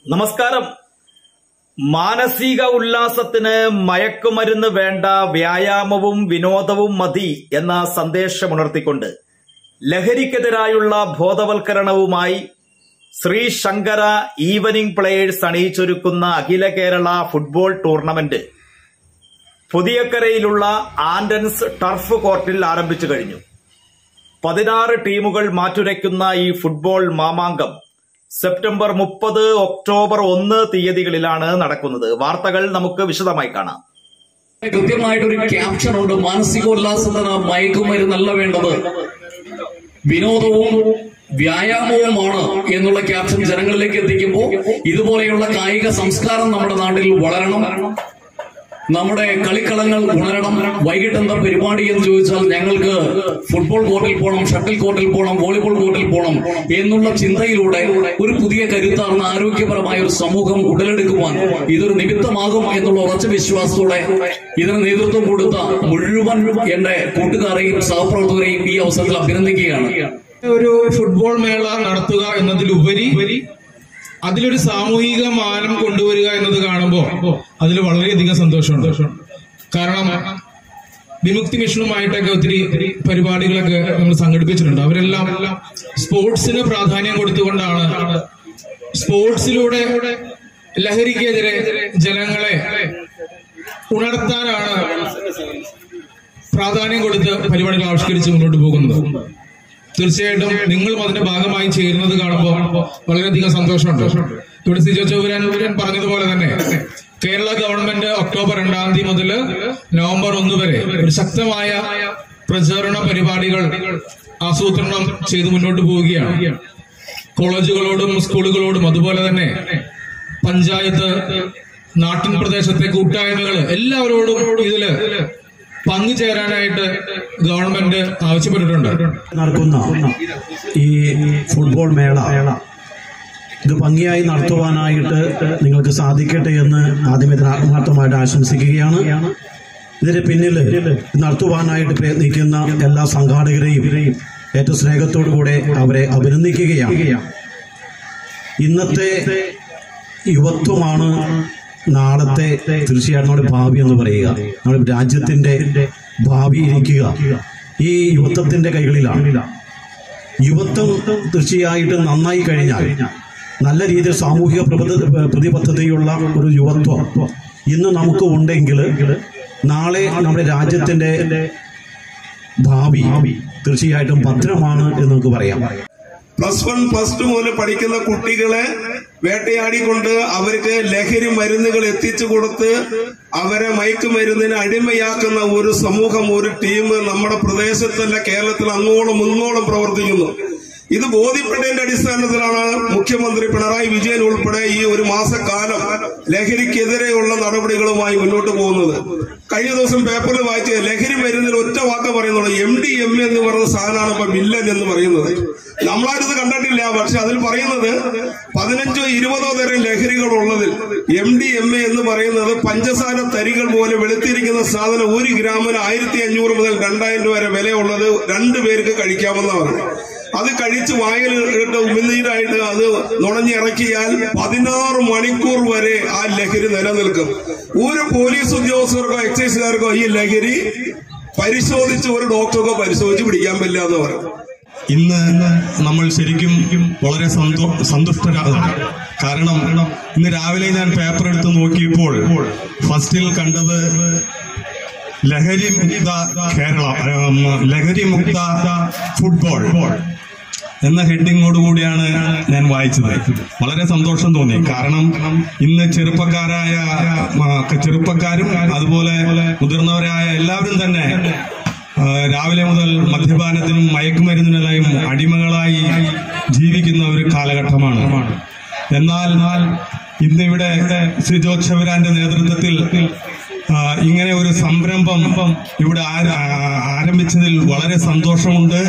നമസ്കാരം മാനസിക ഉല്ലാസത്തിന് മയക്കുമരുന്ന് വേണ്ട വ്യായാമവും വിനോദവും മതി എന്ന സന്ദേശമുണർത്തിക്കൊണ്ട് ലഹരിക്കെതിരായുള്ള ബോധവൽക്കരണവുമായി ശ്രീ ശങ്കര ഈവനിംഗ് പ്ലേയേഴ്സ് അണിയിച്ചൊരുക്കുന്ന അഖില കേരള ഫുട്ബോൾ ടൂർണമെന്റ് പുതിയക്കരയിലുള്ള ആൻഡൻസ് ടർഫ് കോർട്ടിൽ ആരംഭിച്ചു കഴിഞ്ഞു പതിനാറ് ടീമുകൾ മാറ്റുരയ്ക്കുന്ന ഈ ഫുട്ബോൾ മാമാങ്കം സെപ്റ്റംബർ മുപ്പത് ഒക്ടോബർ ഒന്ന് തീയതികളിലാണ് നടക്കുന്നത് വാർത്തകൾ നമുക്ക് വിശദമായി കാണാം കൃത്യമായിട്ടൊരു ക്യാപ്ഷൻ ഉണ്ട് മാനസികോല്ലാസത്തിന് മയക്കുമരുന്നല്ല വേണ്ടത് വിനോദവും വ്യായാമവുമാണ് എന്നുള്ള ക്യാപ്ഷൻ ജനങ്ങളിലേക്ക് എത്തിക്കുമ്പോൾ ഇതുപോലെയുള്ള കായിക സംസ്കാരം നമ്മുടെ നാട്ടിൽ വളരണം നമ്മുടെ കളിക്കളങ്ങൾ ഉണരണം വൈകിട്ട് എന്താ പരിപാടി എന്ന് ചോദിച്ചാൽ ഞങ്ങൾക്ക് ഫുട്ബോൾ കോർട്ടിൽ പോകണം ഷട്ടിൽ കോർട്ടിൽ പോകണം വോളിബോൾ കോർട്ടിൽ പോകണം എന്നുള്ള ചിന്തയിലൂടെ ഒരു പുതിയ കരുത്താർന്ന ആരോഗ്യപരമായ ഒരു സമൂഹം ഉടലെടുക്കുവാൻ ഇതൊരു നിമിത്തമാകും എന്നുള്ള ഉറച്ച വിശ്വാസത്തോടെ ഇതിന് നേതൃത്വം കൊടുത്ത മുഴുവൻ എന്റെ കൂട്ടുകാരെയും സഹപ്രവർത്തകരെയും ഈ അവസരത്തിൽ അഭിനന്ദിക്കുകയാണ് ഒരു ഫുട്ബോൾ മേള നടത്തുക എന്നതിലുപരി അതിലൊരു സാമൂഹിക മാനം കൊണ്ടുവരിക എന്നത് കാണുമ്പോൾ അതിൽ വളരെയധികം സന്തോഷമുണ്ട് കാരണം വിമുക്തി മിഷനുമായിട്ടൊക്കെ ഒത്തിരി പരിപാടികളൊക്കെ നമ്മൾ സംഘടിപ്പിച്ചിട്ടുണ്ട് അവരെല്ലാം സ്പോർട്സിന് പ്രാധാന്യം കൊടുത്തുകൊണ്ടാണ് സ്പോർട്സിലൂടെ ലഹരിക്കെതിരെ ജനങ്ങളെ ഉണർത്താനാണ് പ്രാധാന്യം കൊടുത്ത് പരിപാടികൾ ആവിഷ്കരിച്ച് മുന്നോട്ട് പോകുന്നത് തീർച്ചയായിട്ടും നിങ്ങളും അതിന്റെ ഭാഗമായി ചേരുന്നത് കാണുമ്പോൾ വളരെയധികം സന്തോഷമുണ്ട് ഇവിടെ സിജോ ചൗരാൻ പറഞ്ഞതുപോലെ തന്നെ കേരള ഗവൺമെന്റ് ഒക്ടോബർ രണ്ടാം തീയതി മുതൽ നവംബർ ഒന്ന് വരെ ഒരു ശക്തമായ പ്രചാരണ പരിപാടികൾ ആസൂത്രണം ചെയ്ത് മുന്നോട്ട് പോവുകയാണ് കോളേജുകളോടും സ്കൂളുകളോടും അതുപോലെ തന്നെ പഞ്ചായത്ത് നാട്ടിൻ പ്രദേശത്തെ കൂട്ടായ്മകൾ എല്ലാവരോടും ഇതില് പങ്കുചേരാനായിട്ട് ഗവൺമെന്റ് ആവശ്യപ്പെട്ടിട്ടുണ്ട് നടക്കുന്ന ഈ ഫുട്ബോൾ മേള ഇത് ഭംഗിയായി നടത്തുവാനായിട്ട് നിങ്ങൾക്ക് സാധിക്കട്ടെ എന്ന് ആദ്യമേ ഇതിന് ആത്മാർത്ഥമായിട്ട് ആശംസിക്കുകയാണ് ഇതിന് പിന്നിൽ ഇത് നടത്തുവാനായിട്ട് പ്രയത്നിക്കുന്ന എല്ലാ സംഘാടകരെയും ഏറ്റവും സ്നേഹത്തോടു കൂടെ അവരെ അഭിനന്ദിക്കുകയാണ് ഇന്നത്തെ യുവത്വമാണ് നാളത്തെ തീർച്ചയായിട്ടും നമ്മുടെ ഭാവി എന്ന് പറയുക നമ്മുടെ രാജ്യത്തിന്റെ ഭാവി ഇരിക്കുക ഈ യുവത്വത്തിന്റെ കൈകളിലാണ് യുവത്വം തീർച്ചയായിട്ടും നന്നായി കഴിഞ്ഞാൽ നല്ല രീതിയിൽ സാമൂഹിക പ്രബദ്ധ- പ്രതിബദ്ധതയുള്ള ഒരു യുവത്വം ഇന്ന് നമുക്ക് ഉണ്ടെങ്കിൽ നാളെ നമ്മുടെ രാജ്യത്തിന്റെ ഭാവി തീർച്ചയായിട്ടും ഭദ്രമാണ് എന്ന് നമുക്ക് പറയാം പ്ലസ് വൺ പ്ലസ് ടു മുതൽ പഠിക്കുന്ന കുട്ടികളെ വേട്ടയാടിക്കൊണ്ട് അവർക്ക് ലഹരി മരുന്നുകൾ എത്തിച്ചു കൊടുത്ത് അവരെ മയക്കുമരുന്നിന് അടിമയാക്കുന്ന ഒരു സമൂഹം ഒരു ടീം നമ്മുടെ പ്രദേശത്തല്ല കേരളത്തിൽ അങ്ങോളം ഇങ്ങോളം പ്രവർത്തിക്കുന്നു ഇത് ബോധ്യപ്പെട്ടതിന്റെ അടിസ്ഥാനത്തിലാണ് മുഖ്യമന്ത്രി പിണറായി വിജയൻ ഉൾപ്പെടെ ഈ ഒരു മാസക്കാലം ലഹരിക്കെതിരെയുള്ള നടപടികളുമായി മുന്നോട്ട് പോകുന്നത് കഴിഞ്ഞ ദിവസം പേപ്പറിൽ വായിച്ച ലഹരി മരുന്നിൽ ഒറ്റ വാക്ക് പറയുന്നുള്ളൂ എം ഡി എം എന്ന് പറയുന്ന സാധനമാണ് ഇപ്പൊ മില്ലൻ എന്ന് പറയുന്നത് നമ്മളായിട്ടത് കണ്ടിട്ടില്ല പക്ഷെ അതിൽ പറയുന്നത് പതിനഞ്ചോ ഇരുപതോ തരം ലഹരികൾ ഉള്ളതിൽ എം ഡി എം എ എന്ന് പറയുന്നത് പഞ്ചസാര തരികൾ പോലെ വെളുത്തിരിക്കുന്ന സാധനം ഒരു ഗ്രാമിന് ആയിരത്തി അഞ്ഞൂറ് മുതൽ രണ്ടായിരം രൂപ വരെ വിലയുള്ളത് രണ്ടു പേർക്ക് കഴിക്കാമെന്നാണ് അത് കഴിച്ച് വായിൽ ഇട്ട് ഉമിനീരായിട്ട് അത് നുണഞ്ഞിറക്കിയാൽ പതിനാറ് മണിക്കൂർ വരെ ആ ലഹരി നിലനിൽക്കും ഒരു പോലീസ് ഉദ്യോഗസ്ഥർക്കോ എക്സൈസുകാർക്കോ ഈ ലഹരി പരിശോധിച്ച് ഒരു ഡോക്ടർക്കോ പരിശോധിച്ച് പിടിക്കാൻ പറ്റില്ല എന്ന് പറയും ഇന്ന് നമ്മൾ ശരിക്കും വളരെ സന്തോ സന്തുഷ്ടരാണ് കാരണം ഇന്ന് രാവിലെ ഞാൻ പേപ്പർ എടുത്ത് നോക്കിയപ്പോൾ ഫസ്റ്റിൽ കണ്ടത് ലഹരി മുക്ത കേരള ഉം, ലഹരി മുക്ത ഫുട്ബോൾ എന്ന ഹെഡിങ്ങോട് കൂടിയാണ് ഞാൻ വായിച്ചത് വളരെ സന്തോഷം തോന്നി കാരണം ഇന്ന് ചെറുപ്പക്കാരായ ആ, ചെറുപ്പക്കാരും അതുപോലെ മുതിർന്നവരായ എല്ലാവരും തന്നെ ആ, രാവിലെ മുതൽ മദ്യപാനത്തിനും മയക്കുമരുന്നിനെല്ലാം അടിമകളായി ജീവിക്കുന്ന ഒരു കാലഘട്ടമാണ് എന്നാൽ ഇന്നിവിടെ സിജോ ചവരാന്റെ നേതൃത്വത്തിൽ ആ, ഇങ്ങനെ ഒരു സംരംഭം ഇവിടെ ആര- ആ- ആരംഭിച്ചതിൽ വളരെ സന്തോഷമുണ്ട്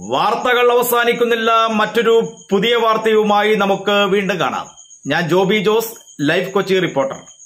വാർത്തകൾ അവസാനിക്കുന്നില്ല മറ്റൊരു പുതിയ വാർത്തയുമായി നമുക്ക് വീണ്ടും കാണാം ഞാൻ ജോബി ജോസ് ലൈഫ് കൊച്ചി റിപ്പോർട്ടർ